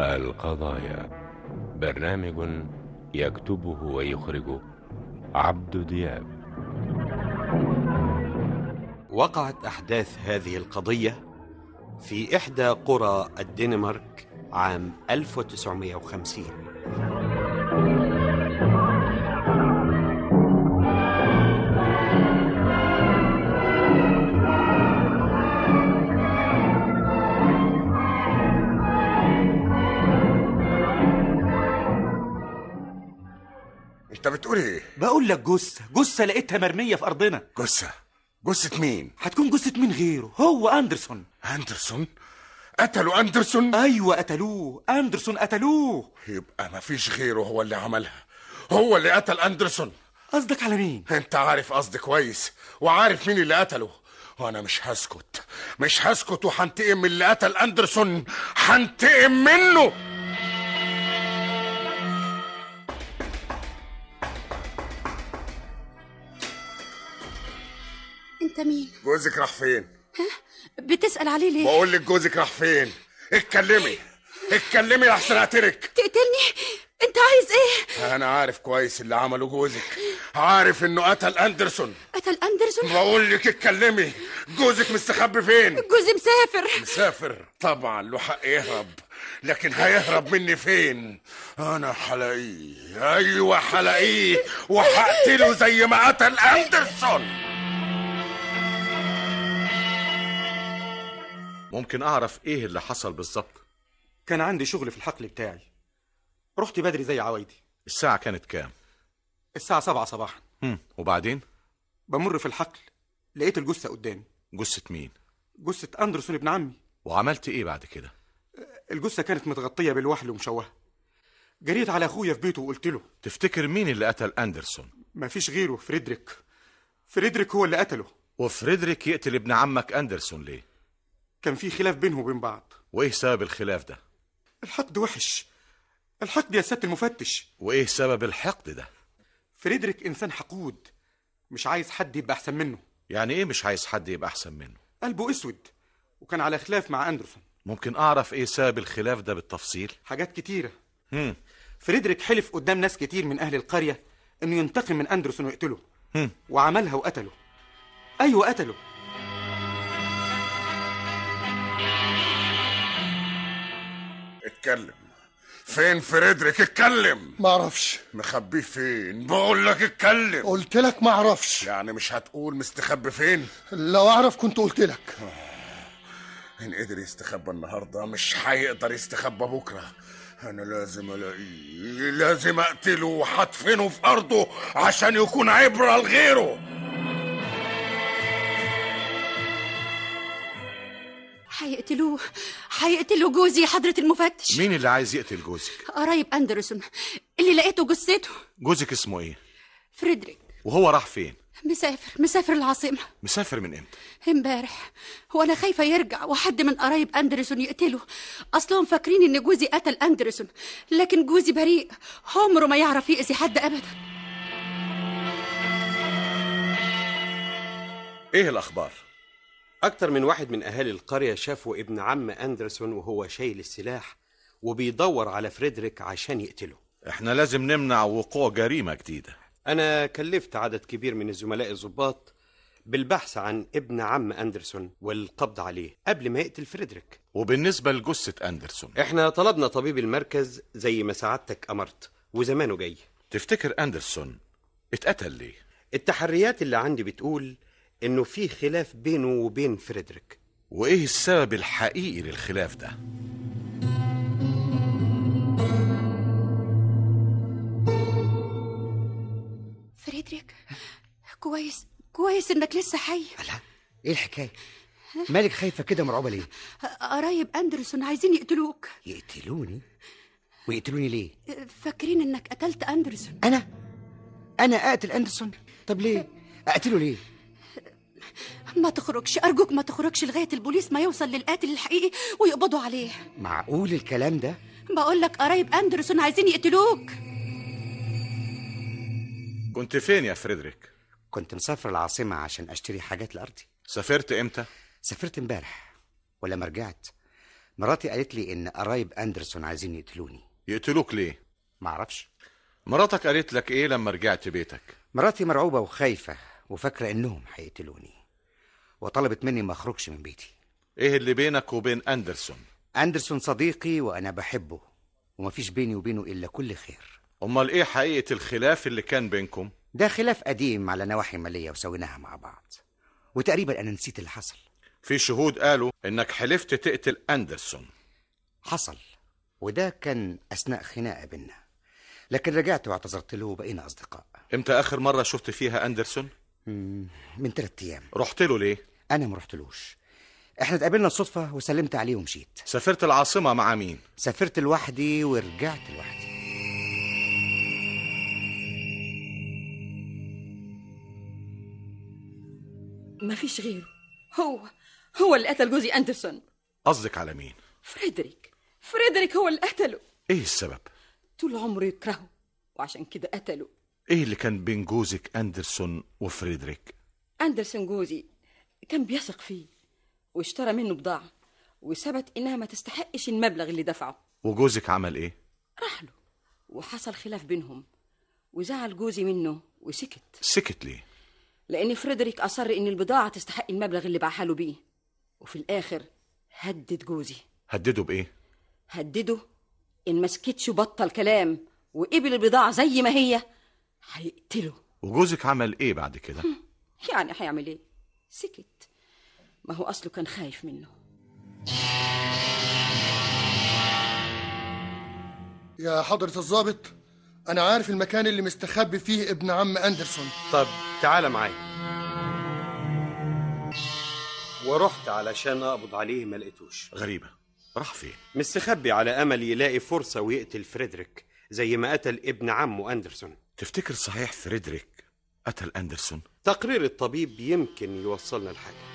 القضايا برنامج يكتبه ويخرجه عبد دياب وقعت أحداث هذه القضية في إحدى قرى الدنمارك عام 1950 انت بتقول ايه بقول لك جثة جثة لقيتها مرمية في أرضنا جثة جثة مين هتكون جثة مين غيره هو أندرسون اندرسون قتلوا اندرسون أيوة قتلوه أندرسون قتلوه يبقى مفيش غيره هو اللي عملها هو اللي قتل اندرسون قصدك على مين انت عارف قصدي كويس وعارف مين اللي قتله وانا مش هسكت مش هسكت وهنتقم من اللي قتل اندرسون هنتقم منه انت مين جوزك راح فين بتسأل عليه ليه بقول لك جوزك راح فين اتكلمي اتكلمي لحسن اقتلك تقتلني انت عايز ايه انا عارف كويس اللي عمله جوزك عارف انه قتل اندرسون قتل اندرسون بقول لك اتكلمي جوزك مستخبي فين جوزي مسافر مسافر طبعا له حق يهرب لكن هيهرب مني فين انا حلاقيه ايوه حلاقيه وهقتله زي ما قتل اندرسون ممكن أعرف إيه اللي حصل بالظبط كان عندي شغل في الحقل بتاعي رحت بدري زي عوايدي الساعة كانت كام الساعة سبعة صباحا هم. وبعدين بمر في الحقل لقيت الجثة قدامي جثة مين جثة أندرسون ابن عمي وعملت إيه بعد كده الجثة كانت متغطية بالوحل ومشوهة جريت على أخويا في بيته وقلت له تفتكر مين اللي قتل أندرسون مفيش غيره فريدريك فريدريك هو اللي قتله وفريدريك يقتل ابن عمك أندرسون ليه كان في خلاف بينه وبين بعض وإيه سبب الخلاف ده الحقد وحش الحقد يا سيادة المفتش وإيه سبب الحقد ده فريدريك إنسان حقود مش عايز حد يبقى أحسن منه يعني إيه مش عايز حد يبقى أحسن منه قلبه أسود وكان على خلاف مع أندرسون ممكن أعرف إيه سبب الخلاف ده بالتفصيل حاجات كتيرة هم. فريدريك حلف قدام ناس كتير من أهل القرية إنه ينتقم من أندرسون ويقتله هم. وعملها وقتله أيوة قتله اتكلم فين فريدريك اتكلم ما اعرفش مخبيه فين بقول لك اتكلم قلت لك ما اعرفش يعني مش هتقول مستخبي فين لو اعرف كنت قلت لك ان قدر يستخبى النهارده مش هيقدر يستخبى بكره انا لازم الاقيه لازم اقتله وهدفنه في ارضه عشان يكون عبره لغيره هيقتلوه هيقتلوا جوزي يا حضرة المفتش مين اللي عايز يقتل جوزك قرايب أندرسون اللي لقيته جثته جوزك اسمه إيه فريدريك وهو راح فين مسافر مسافر العاصمة مسافر من إمتى امبارح وانا خايفة يرجع وحد من قرايب أندرسون يقتله أصلهم فاكرين إن جوزي قتل أندرسون لكن جوزي بريء عمره ما يعرف يأذي حد أبدا إيه الأخبار أكتر من واحد من أهالي القرية شافوا ابن عم أندرسون وهو شايل السلاح وبيدور على فريدريك عشان يقتله إحنا لازم نمنع وقوع جريمة جديدة أنا كلفت عدد كبير من الزملاء الضباط بالبحث عن ابن عم أندرسون والقبض عليه قبل ما يقتل فريدريك وبالنسبة لجثة أندرسون احنا طلبنا طبيب المركز زي ما سعادتك أمرت وزمانه جاي تفتكر أندرسون اتقتل ليه التحريات اللي عندي بتقول إنه في خلاف بينه وبين فريدريك وإيه السبب الحقيقي للخلاف ده فريدريك كويس كويس إنك لسه حي لا ايه الحكايه مالك خايفه كده مرعوبه ليه قرايب أندرسون عايزين يقتلوك يقتلوني ويقتلوني ليه فاكرين إنك قتلت أندرسون انا انا اقتل اندرسون طب ليه اقتله ليه ما تخرجش أرجوك ما تخرجش لغاية البوليس ما يوصل للقاتل الحقيقي ويقبضوا عليه معقول الكلام ده بقول لك قرايب أندرسون عايزين يقتلوك كنت فين يا فريدريك كنت مسافر العاصمه عشان اشتري حاجات لارضي سافرت إمتى سافرت امبارح ولما رجعت مراتي قالت لي ان قرايب اندرسون عايزين يقتلوني يقتلوك ليه معرفش مراتك قالت لك ايه لما رجعت بيتك مراتي مرعوبة وخايفة وفاكرة انهم هيقتلوني وطلبت مني ما اخرجش من بيتي ايه اللي بينك وبين اندرسون اندرسون صديقي وانا بحبه ومفيش بيني وبينه الا كل خير امال ايه حقيقة الخلاف اللي كان بينكم ده خلاف قديم على نواحي مالية وسويناها مع بعض وتقريبا انا نسيت اللي حصل في شهود قالوا انك حلفت تقتل اندرسون حصل وده كان اثناء خناقة بينا لكن رجعت واعتذرت له وبقينا اصدقاء امتى اخر مرة شفت فيها اندرسون مم، من ثلاثة ايام رحت له ليه انا ما رحتلوش احنا اتقابلنا الصدفة وسلمت عليه ومشيت سافرت العاصمة مع مين سافرت لوحدي ورجعت لوحدي ما فيش غيره هو هو اللي قتل جوزي أندرسون قصدك على مين فريدريك فريدريك هو اللي قتله ايه السبب طول عمره يكرهه وعشان كده قتله ايه اللي كان بين جوزك اندرسون وفريدريك أندرسون جوزي كان بيثق فيه واشترى منه بضاعة وثبت إنها ما تستحقش المبلغ اللي دفعه وجوزك عمل ايه راح له وحصل خلاف بينهم وزعل جوزي منه وسكت سكت ليه لأن فريدريك أصر إن البضاعة تستحق المبلغ اللي باعها له بيه وفي الآخر هدد جوزي هدده بايه هدده إن ما سكتش وبطل كلام وقبل البضاعة زي ما هي هيقتله وجوزك عمل ايه بعد كده يعني هيعمل إيه؟ سكت ما هو أصله كان خايف منه يا حضرة الضابط أنا عارف المكان اللي مستخبي فيه ابن عم أندرسون طب تعال معايا ورحت علشان اقبض عليه ما لقيتوش غريبة راح فين مستخبي على امل يلاقي فرصه ويقتل فريدريك زي ما قتل ابن عمه اندرسون تفتكر صحيح فريدريك قتل اندرسون تقرير الطبيب يمكن يوصلنا لحاجه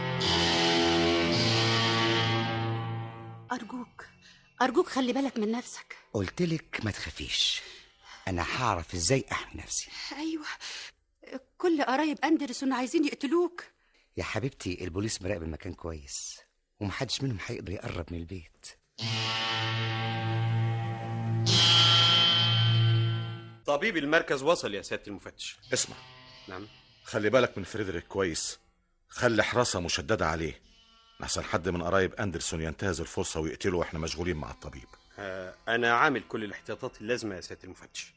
أرجوك أرجوك خلي بالك من نفسك قلتلك ما تخافيش انا هعرف ازاي احمي نفسي أيوة كل قرايب أندرسون عايزين يقتلوك يا حبيبتي البوليس مراقب المكان كويس ومحدش منهم هيقدر يقرب من البيت طبيب المركز وصل يا سياده المفتش اسمع نعم خلي بالك من فريدريك كويس خلي حراسة مشددة عليه لحسن حد من قرايب اندرسون ينتهز الفرصة ويقتله واحنا مشغولين مع الطبيب آه انا عامل كل الاحتياطات اللازمه يا سياده المفتش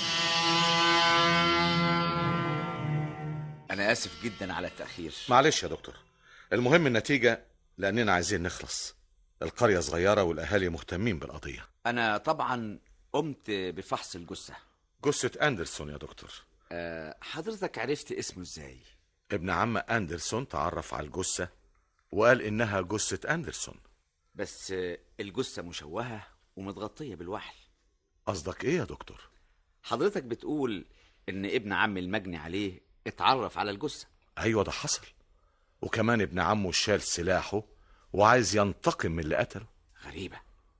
أنا آسف جدا على التأخير معلش يا دكتور المهم النتيجة لأننا عايزين نخلص القرية صغيرة والأهالي مهتمين بالقضية أنا طبعا قمت بفحص الجثة جثة أندرسون يا دكتور أه حضرتك عرفت اسمه إزاي؟ ابن عم أندرسون تعرف على الجثة وقال إنها جثة أندرسون بس آه، الجثة مشوهة ومتغطية بالوحل قصدك إيه يا دكتور؟ حضرتك بتقول إن ابن عم المجني عليه اتعرف على الجثة أيوة ده حصل وكمان ابن عمه شال سلاحه وعايز ينتقم من اللي قتله غريبة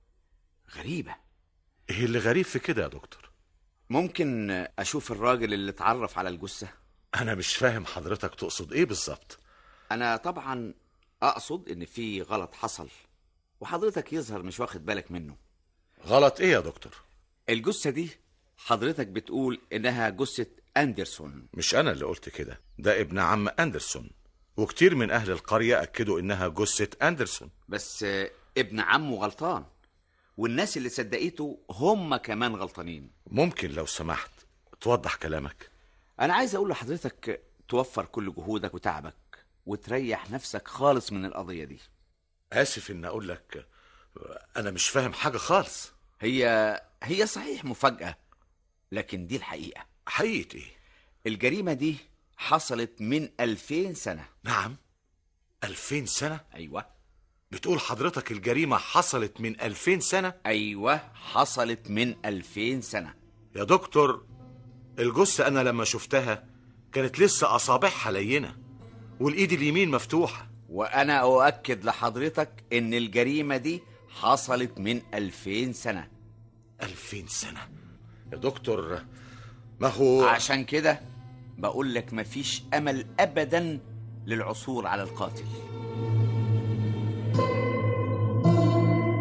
غريبة إيه اللي غريب في كده يا دكتور؟ ممكن أشوف الراجل اللي اتعرف على الجثة؟ أنا مش فاهم حضرتك تقصد إيه بالظبط أنا طبعا أقصد إن في غلط حصل وحضرتك يظهر مش واخد بالك منه غلط إيه يا دكتور؟ الجثة دي حضرتك بتقول إنها جثة أندرسون مش أنا اللي قلت كده ده ابن عم أندرسون وكتير من أهل القرية أكدوا إنها جثة أندرسون بس آه، ابن عمه غلطان والناس اللي صدقته هم كمان غلطانين ممكن لو سمحت توضح كلامك انا عايز اقول لحضرتك توفر كل جهودك وتعبك وتريح نفسك خالص من القضية دي آسف إن أقول لك أنا مش فاهم حاجة خالص هي هي صحيح مفاجأة لكن دي الحقيقة حقيقة إيه؟ الجريمة دي حصلت من ألفين سنة نعم ألفين سنة؟ أيوة بتقول حضرتك الجريمة حصلت من ألفين سنة؟ أيوة حصلت من ألفين سنة يا دكتور الجثة أنا لما شفتها كانت لسه أصابعها لينة والإيد اليمين مفتوحة وأنا أؤكد لحضرتك إن الجريمة دي حصلت من ألفين سنة ألفين سنة يا دكتور ما هو عشان كده بقول لك مفيش أمل أبدا للعثور على القاتل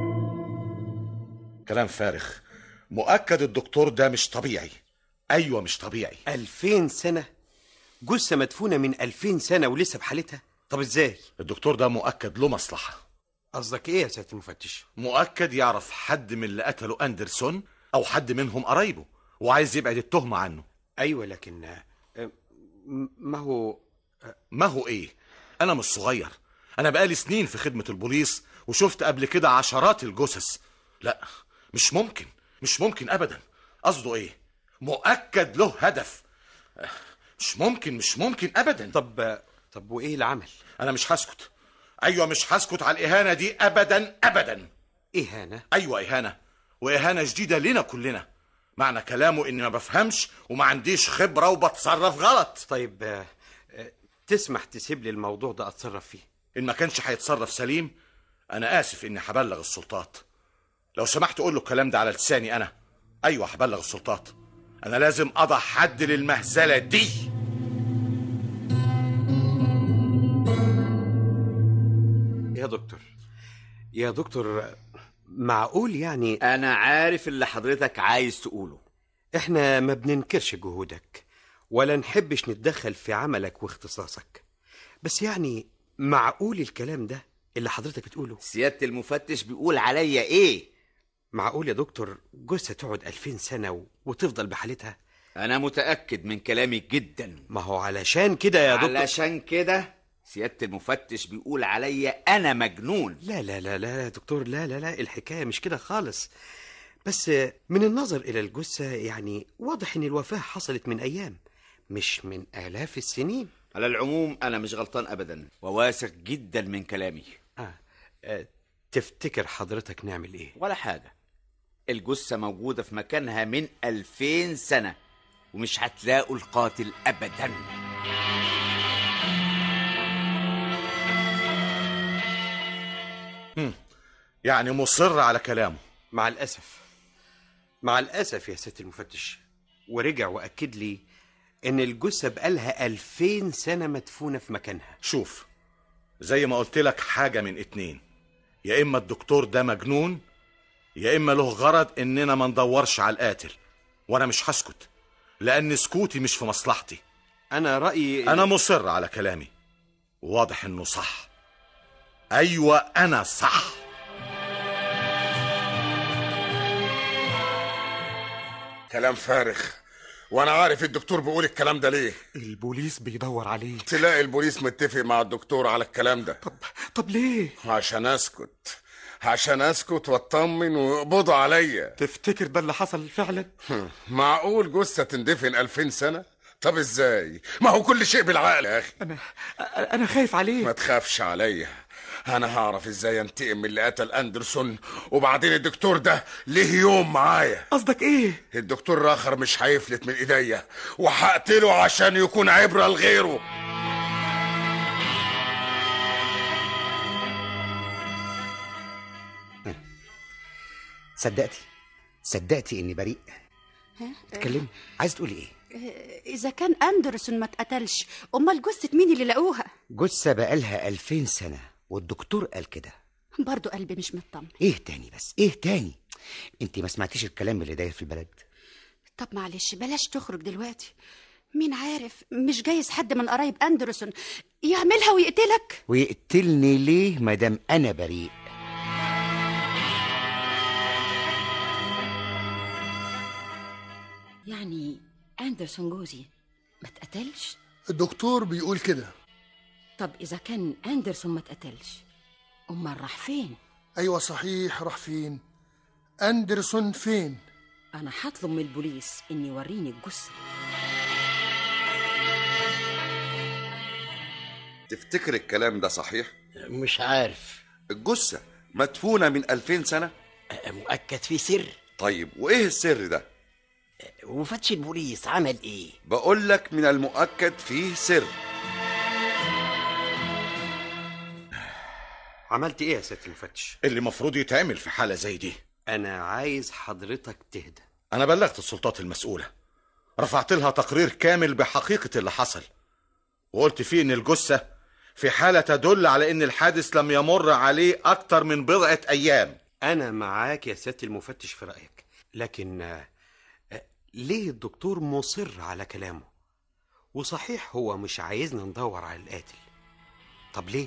كلام فارغ مؤكد الدكتور ده مش طبيعي ايوه مش طبيعي ألفين سنة جثة مدفونة من ألفين سنة ولسه بحالتها طب ازاي الدكتور ده مؤكد له مصلحه قصدك ايه يا سيادة المفتش مؤكد يعرف حد من اللي قتلوا اندرسون او حد منهم قرايبه وعايز يبعد التهمه عنه ايوه لكن آه، م- ما هو ما هو ايه انا مش صغير انا بقالي سنين في خدمه البوليس وشفت قبل كده عشرات الجثث لا مش ممكن مش ممكن ابدا قصده ايه مؤكد له هدف مش ممكن مش ممكن ابدا طب آه، طب وايه العمل انا مش هسكت ايوه مش هسكت على الاهانه دي ابدا ابدا اهانة ايوه اهانه واهانه جديده لنا كلنا معنى كلامه اني ما بفهمش وما عنديش خبره وبتصرف غلط طيب آه، آه، تسمح تسيب لي الموضوع ده اتصرف فيه ان ما كانش هيتصرف سليم انا اسف اني هبلغ السلطات لو سمحت قول له الكلام ده على لساني انا ايوه هبلغ السلطات انا لازم اضع حد للمهزله دي يا دكتور يا دكتور آه، معقول يعني انا عارف اللي حضرتك عايز تقوله احنا ما بننكرش جهودك ولا نحبش نتدخل في عملك واختصاصك بس يعني معقول الكلام ده اللي حضرتك بتقوله سيادة المفتش بيقول عليا ايه معقول يا دكتور جثة تقعد ألفين سنة و- وتفضل بحالتها انا متأكد من كلامي جدا ما هو علشان كده يا دكتور علشان كده سيادة المفتش بيقول عليا انا مجنون لا لا لا لا يا دكتور لا لا لا الحكاية مش كده خالص بس من النظر إلى الجثة يعني واضح إن الوفاة حصلت من أيام مش من آلاف السنين على العموم انا مش غلطان ابدا وواثق جدا من كلامي آه. آه. تفتكر حضرتك نعمل إيه؟ ولا حاجة الجثة موجودة في مكانها من ألفين سنة ومش هتلاقوا القاتل أبدا يعني مصر على كلامه مع الأسف مع الأسف يا سيادة المفتش ورجع وأكد لي إن الجثة بقالها ألفين سنة مدفونة في مكانها شوف زي ما قلت لك حاجه من اتنين يا اما الدكتور ده مجنون يا اما له غرض اننا ما ندورش على القاتل وانا مش هسكت لان سكوتي مش في مصلحتي أنا رأيي انا مصر على كلامي واضح انه صح ايوه انا صح كلام فارغ وانا عارف الدكتور بيقول الكلام ده ليه البوليس بيدور عليه تلاقي البوليس متفق مع الدكتور على الكلام ده طب طب ليه عشان اسكت عشان اسكت واطمن ويقبضوا عليا تفتكر ده اللي حصل فعلا معقول جثة تندفن ألفين سنة؟ طب ازاي؟ ما هو كل شيء بالعقل يا اخي انا انا خايف عليه ما تخافش عليا انا هعرف ازاي انتقم من اللي قتل اندرسون وبعدين الدكتور ده ليه يوم معايا قصدك ايه الدكتور راخر مش هيفلت من ايديا وهقتله عشان يكون عبرة لغيره صدقتي صدقتي اني بريء اتكلمي عايز تقولي ايه إذا كان أندرسون ما اتقتلش أمال جثة مين اللي لقوها جثة بقالها ألفين سنة والدكتور قال كده برضو قلبي مش مطمن ايه تاني بس ايه تاني انت ما سمعتيش الكلام اللي داير في البلد طب معلش بلاش تخرج دلوقتي مين عارف مش جايز حد من قرايب أندرسون يعملها ويقتلك ويقتلني ليه مادام انا بريء يعني أندرسون جوزي ما اتقتلش الدكتور بيقول كده طب إذا كان أندرسون ما اتقتلش أمال راح فين ايوه صحيح راح فين اندرسون فين أنا هطلب من البوليس إن يوريني الجثة تفتكر الكلام ده صحيح؟ مش عارف الجثة مدفونة من ألفين سنة؟ مؤكد في سر طيب وإيه السر ده؟ وفتش البوليس عمل ايه بقول لك من المؤكد فيه سر عملت إيه يا سيادة المفتش؟ اللي مفروض يتعمل في حاله زي دي أنا عايز حضرتك تهدى انا بلغت السلطات المسؤوله رفعت لها تقرير كامل بحقيقه اللي حصل وقلت فيه ان الجثه في حاله تدل على ان الحادث لم يمر عليه اكتر من بضعه ايام أنا معاك يا سيادة المفتش في رأيك لكن آه، آه، ليه الدكتور مصر على كلامه وصحيح هو مش عايزنا ندور على القاتل طب ليه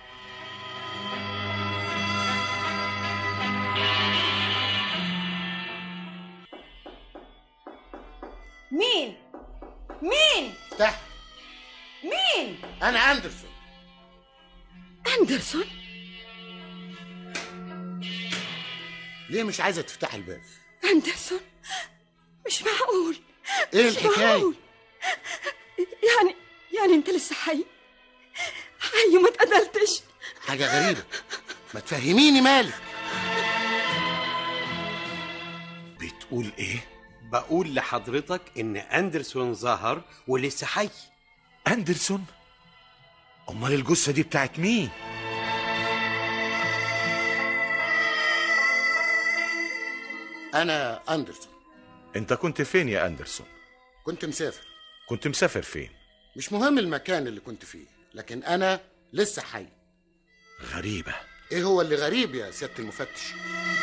مين مين افتح مين انا اندرسون اندرسون ليه مش عايزه تفتح الباب اندرسون مش معقول ايه مش الحكايه معقول. يعني يعني انت لسه حي حي وما اتقتلتش حاجه غريبه ما تفهميني مالك بتقول ايه بقول لحضرتك ان اندرسون ظهر ولسه حي اندرسون امال الجثه دي بتاعت مين انا اندرسون انت كنت فين يا اندرسون كنت مسافر كنت مسافر فين مش مهم المكان اللي كنت فيه لكن انا لسه حي غريبه ايه هو اللي غريب يا سياده المفتش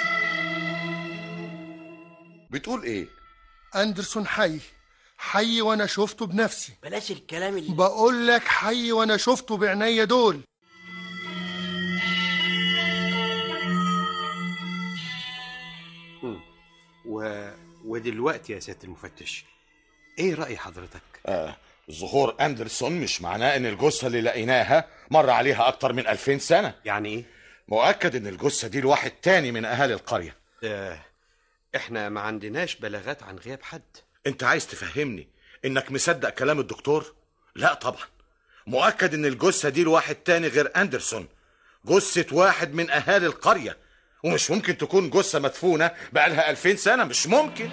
بتقول ايه اندرسون حي حي وانا شفته بنفسي بلاش الكلام اللي بقول لك حي وانا شفته بعينيا دول و... ودلوقتي يا سيادة المفتش ايه رأي حضرتك آه ظهور اندرسون مش معناه ان الجثه اللي لقيناها مر عليها اكتر من 2000 سنه يعني ايه مؤكد ان الجثه دي لواحد تاني من اهالي القريه آه احنا ما عندناش بلاغات عن غياب حد انت عايز تفهمني انك مصدق كلام الدكتور لا طبعا مؤكد ان الجثه دي لواحد تاني غير اندرسون جثه واحد من اهالي القريه ومش ممكن تكون جثه مدفونه بقالها 2000 سنه مش ممكن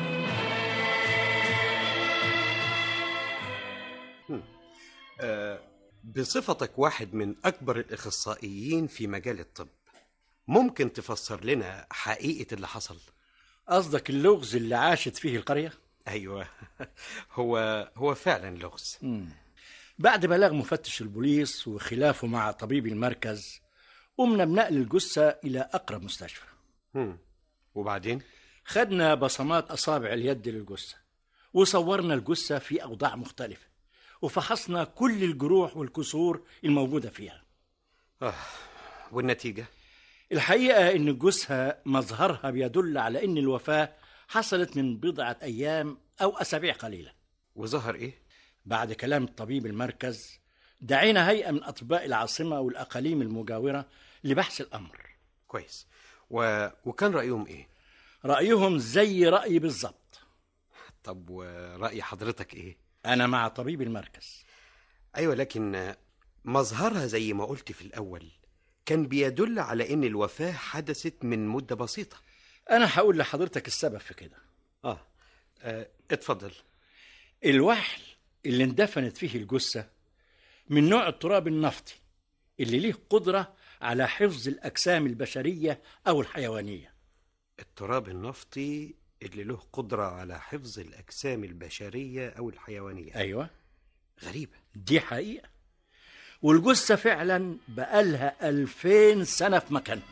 آه بصفتك واحد من اكبر الاخصائيين في مجال الطب ممكن تفسر لنا حقيقة اللي حصل قصدك اللغز اللي عاشت فيه القرية؟ ايوه هو هو فعلا لغز مم. بعد بلاغ مفتش البوليس وخلافه مع طبيب المركز قمنا بنقل الجثة إلى أقرب مستشفى مم. وبعدين خدنا بصمات أصابع اليد للجثة وصورنا الجثة في أوضاع مختلفة وفحصنا كل الجروح والكسور الموجودة فيها آه. والنتيجة الحقيقة إن الجثة مظهرها بيدل على إن الوفاة حصلت من بضعة أيام أو أسابيع قليلة وظهر إيه؟ بعد كلام طبيب المركز دعينا هيئة من أطباء العاصمة والأقاليم المجاورة لبحث الأمر كويس و... وكان رأيهم إيه؟ رأيهم زي رأيي بالظبط طب ورأي حضرتك إيه؟ أنا مع طبيب المركز أيوة لكن مظهرها زي ما قلت في الأول كان بيدل على إن الوفاة حدثت من مدة بسيطة أنا هقول لحضرتك السبب في كده آه, آه اتفضل الوحل اللي اندفنت فيه الجثة من نوع التراب النفطي اللي ليه قدرة على حفظ الأجسام البشرية أو الحيوانية التراب النفطي اللي له قدرة على حفظ الأجسام البشرية أو الحيوانية أيوة غريبة دي حقيقة والجثة فعلا بقالها ألفين سنة في مكانها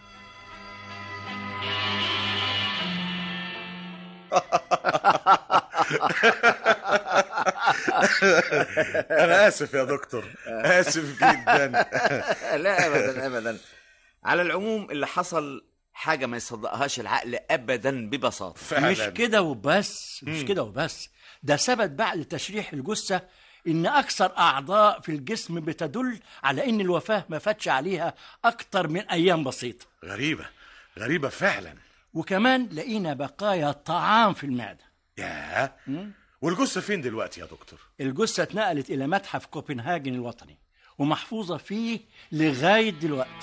انا اسف يا دكتور اسف جدا لا ابدا ابدا على العموم اللي حصل حاجه ما يصدقهاش العقل ابدا ببساطه مش كده وبس مش مم. كده وبس ده ثبت بعد تشريح الجثة إن أكثر أعضاء في الجسم بتدل على إن الوفاة ما فاتش عليها أكتر من أيام بسيطة غريبه غريبه فعلا وكمان لقينا بقايا طعام في المعدة ياه والجثه فين دلوقتي يا دكتور الجثة اتنقلت إلى متحف كوبنهاجن الوطني ومحفوظة فيه لغاية دلوقتي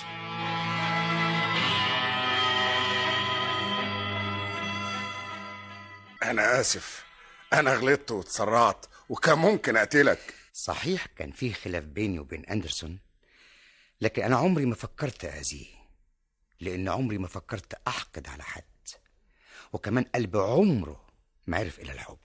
انا اسف انا غلطت واتسرعت وكان ممكن اقتلك صحيح كان في خلاف بيني وبين أندرسون لكن أنا عمري ما فكرت أذيه لأن عمري ما فكرت أحقد على حد وكمان قلبي عمره ما عرف إلى الحب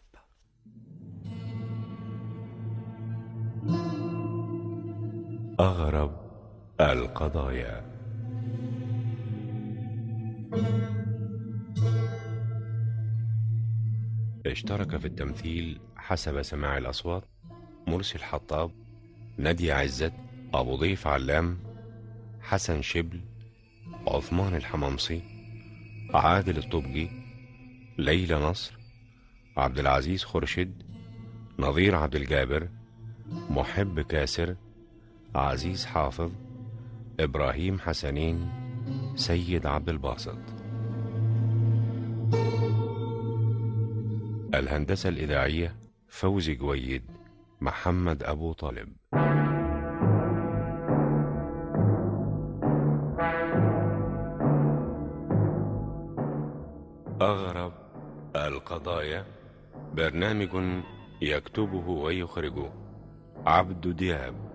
أغرب القضايا اشترك في التمثيل حسب سماع الأصوات مرسي الحطاب نادية عزت أبو ضيف علام حسن شبل عثمان الحمامصي عادل الطبجي ليلى نصر عبد العزيز خرشد نظير عبد الجابر محب كاسر عزيز حافظ إبراهيم حسنين سيد عبد الباسط الهندسة الإذاعية فوزي جويد محمد أبو طالب أغرب القضايا برنامج يكتبه ويخرجه عبد دياب